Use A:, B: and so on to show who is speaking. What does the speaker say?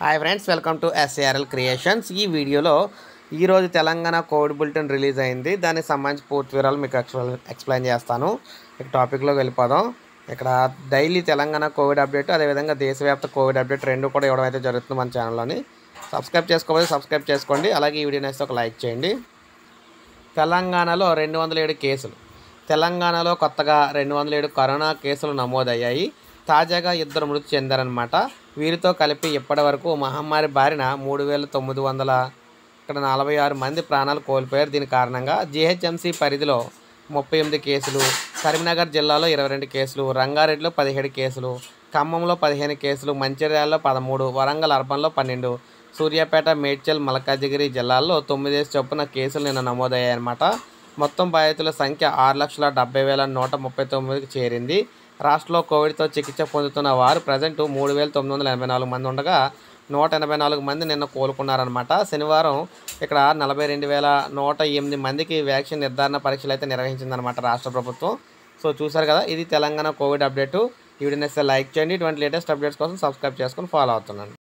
A: hi friends welcome to SARL creations ఈ వీడియోలో ఈరోజు తెలంగాణ కోవిడ్ బులెటిన్ రిలీజ్ అయింది దానికి సంబంధించి పూర్తి వివరాలు మీకు ఎక్స్ప్లెయిన్ ఎక్స్ప్లెయిన్ చేస్తాను ఇక టాపిక్లోకి వెళ్ళిపోదాం ఇక్కడ డైలీ తెలంగాణ కోవిడ్ అప్డేట్ అదేవిధంగా దేశవ్యాప్త కోవిడ్ అప్డేట్ రెండు కూడా ఇవ్వడం అయితే జరుగుతుంది మన ఛానల్లోని సబ్స్క్రైబ్ చేసుకోకపోతే సబ్స్క్రైబ్ చేసుకోండి అలాగే ఈ వీడియోని వేస్తే ఒక లైక్ చేయండి తెలంగాణలో రెండు వందల ఏడు కేసులు తెలంగాణలో కొత్తగా రెండు వందల ఏడు కరోనా కేసులు నమోదయ్యాయి తాజాగా ఇద్దరు మృతి చెందారనమాట వీరితో కలిపి ఇప్పటి వరకు మహమ్మారి బారిన మూడు వేల తొమ్మిది వందల ఇక్కడ నలభై ఆరు మంది ప్రాణాలు కోల్పోయారు దీని కారణంగా జీహెచ్ఎంసీ పరిధిలో ముప్పై ఎనిమిది కేసులు కరీంనగర్ జిల్లాలో ఇరవై రెండు కేసులు రంగారెడ్డిలో పదిహేడు కేసులు ఖమ్మంలో పదిహేను కేసులు మంచిర్యాలలో పదమూడు వరంగల్ అర్బన్లో పన్నెండు సూర్యాపేట మేడ్చల్ మల్కాజిగిరి జిల్లాల్లో తొమ్మిదేసి చొప్పున కేసులు నిన్న నమోదయ్యాయన్నమాట మొత్తం బాధితుల సంఖ్య ఆరు లక్షల డెబ్బై వేల నూట ముప్పై తొమ్మిదికి చేరింది రాష్ట్రంలో కోవిడ్తో చికిత్స పొందుతున్న వారు ప్రజెంట్ మూడు వేల తొమ్మిది వందల ఎనభై నాలుగు మంది ఉండగా నూట ఎనభై నాలుగు మంది నిన్న కోలుకున్నారనమాట శనివారం ఇక్కడ నలభై రెండు వేల నూట ఎనిమిది మందికి వ్యాక్సిన్ నిర్ధారణ పరీక్షలు అయితే నిర్వహించిందనమాట రాష్ట్ర ప్రభుత్వం సో చూసారు కదా ఇది తెలంగాణ కోవిడ్ అప్డేటు ఈ వీడియోని లైక్ చేయండి ఇటువంటి లేటెస్ట్ అప్డేట్స్ కోసం సబ్స్క్రైబ్ చేసుకొని ఫాలో అవుతున్నాను